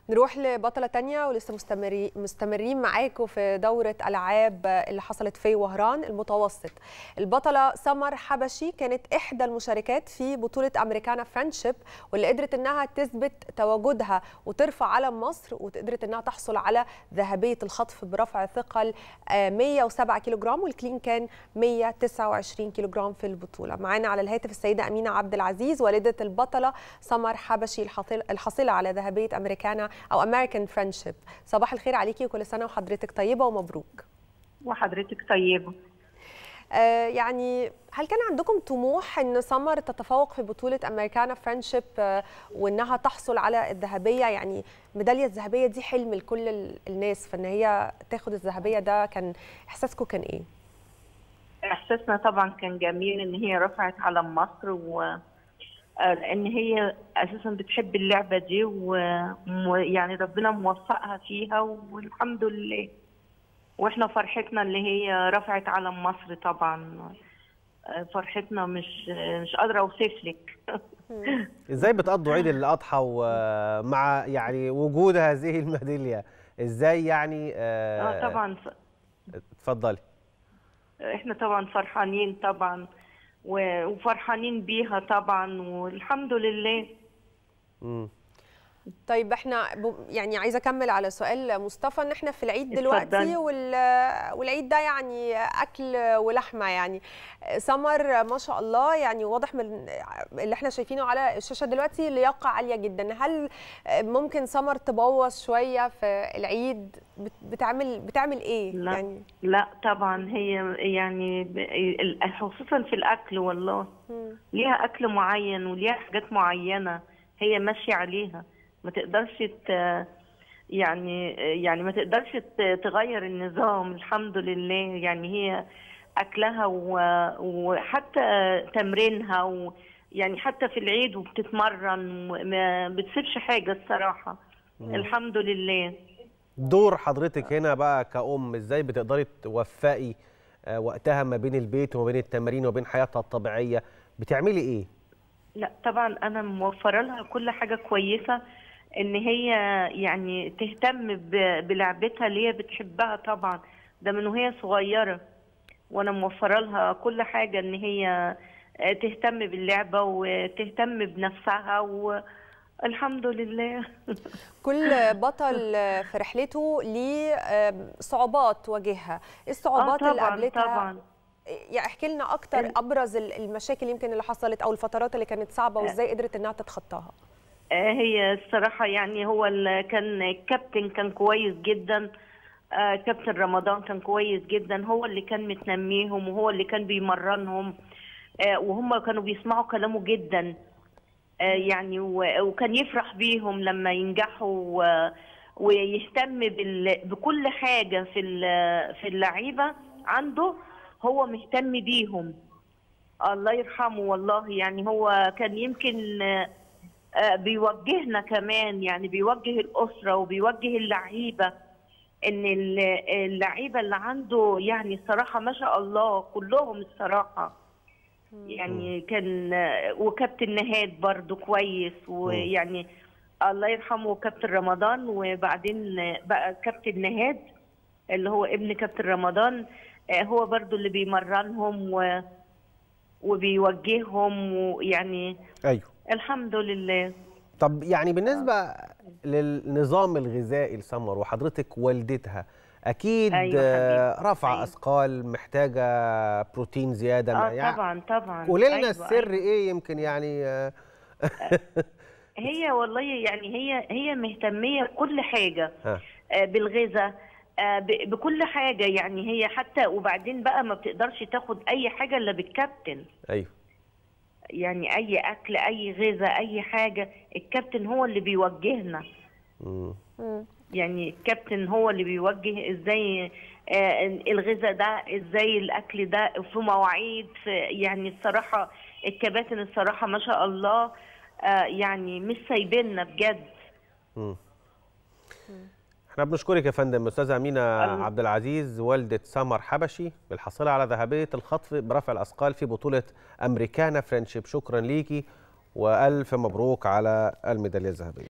نروح لبطلة تانية ولسه مستمرين مستمرين معاكم في دورة ألعاب اللي حصلت في وهران المتوسط البطلة سمر حبشي كانت إحدى المشاركات في بطولة أمريكانا فريندشيب واللي قدرت إنها تثبت تواجدها وترفع علم مصر وقدرت إنها تحصل على ذهبية الخطف برفع ثقل 107 كيلو جرام والكلين كان 129 كيلو جرام في البطولة معانا على الهاتف السيدة أمينة عبد العزيز والدة البطلة سمر حبشي الحاصلة على ذهبية أمريكانا او امريكان فريندشيب صباح الخير عليكي وكل سنه وحضرتك طيبه ومبروك وحضرتك طيبه آه يعني هل كان عندكم طموح ان سمر تتفوق في بطوله امريكانا فريندشيب آه وانها تحصل على الذهبيه يعني ميداليه الذهبيه دي حلم لكل الناس فان هي تاخد الذهبيه ده كان احساسكم كان ايه احساسنا طبعا كان جميل ان هي رفعت علم مصر و لان هي اساسا بتحب اللعبه دي ويعني ربنا موفقها فيها والحمد لله واحنا فرحتنا اللي هي رفعت علم مصر طبعا فرحتنا مش مش قادره اوصف لك ازاي بتقضوا عيد الاضحى ومع يعني وجود هذه الميداليه ازاي يعني اه طبعا اتفضلي احنا طبعا فرحانين طبعا وفرحانين بيها طبعا والحمد لله امم طيب احنا يعني عايزه اكمل على سؤال مصطفى ان احنا في العيد دلوقتي والعيد ده يعني اكل ولحمه يعني سمر ما شاء الله يعني واضح من اللي احنا شايفينه على الشاشه دلوقتي لياقه عاليه جدا هل ممكن سمر تبوظ شويه في العيد بتعمل بتعمل ايه لا يعني لا طبعا هي يعني خصوصا في الاكل والله ليها اكل معين وليها حاجات معينه هي ماشيه عليها ما تقدرش يعني يعني ما تقدرش تغير النظام الحمد لله يعني هي اكلها وحتى تمرينها و يعني حتى في العيد وبتتمرن ما بتسيبش حاجه الصراحه مم. الحمد لله دور حضرتك هنا بقى كأم ازاي بتقدري توفقي وقتها ما بين البيت وما بين التمارين وما بين حياتها الطبيعيه بتعملي ايه لا طبعا انا موفره لها كل حاجه كويسه ان هي يعني تهتم بلعبتها اللي هي بتحبها طبعا ده من وهي صغيره وانا موفره لها كل حاجه ان هي تهتم باللعبه وتهتم بنفسها والحمد لله كل بطل في رحلته ليه صعوبات واجهها ايه الصعوبات آه اللي قابلتها طبعا يعني احكي لنا اكتر ابرز المشاكل يمكن اللي حصلت او الفترات اللي كانت صعبه وازاي قدرت انها تتخطاها هي الصراحه يعني هو كان الكابتن كان كويس جدا كابتن رمضان كان كويس جدا هو اللي كان متنميهم وهو اللي كان بيمرنهم وهم كانوا بيسمعوا كلامه جدا يعني وكان يفرح بيهم لما ينجحوا ويهتم بكل حاجه في في اللعيبه عنده هو مهتم بيهم الله يرحمه والله يعني هو كان يمكن بيوجهنا كمان يعني بيوجه الأسرة وبيوجه اللعيبة إن اللعيبة اللي عنده يعني الصراحة ما شاء الله كلهم الصراحة يعني كان وكابتن نهاد برضو كويس ويعني الله يرحمه كابتن رمضان وبعدين بقى كابتن نهاد اللي هو ابن كابتن رمضان هو برضو اللي بيمرنهم و... وبيوجههم ويعني ايوه الحمد لله طب يعني بالنسبه للنظام الغذائي لسمر وحضرتك والدتها اكيد أيوة رفع أيوة. اثقال محتاجه بروتين زياده اه يعني طبعا طبعا قولي لنا أيوة السر أيوة. ايه يمكن يعني هي والله يعني هي هي مهتميه بكل حاجه ها. بالغذاء بكل حاجة يعني هي حتى وبعدين بقى ما بتقدرش تاخد أي حاجة إلا بالكابتن أيوه يعني أي أكل أي غذاء أي حاجة الكابتن هو اللي بيوجهنا مم. يعني الكابتن هو اللي بيوجه إزاي الغذاء ده إزاي الأكل ده في مواعيد في يعني الصراحة الكباتن الصراحة ما شاء الله يعني مش سايبيننا بجد مم. احنا بنشكرك يا فندم استاذه امينه عبد العزيز والده سمر حبشي بالحصيله على ذهبيه الخطف برفع الاثقال في بطوله امريكانا فريندشيب شكرا ليكي والف مبروك على الميداليه الذهبيه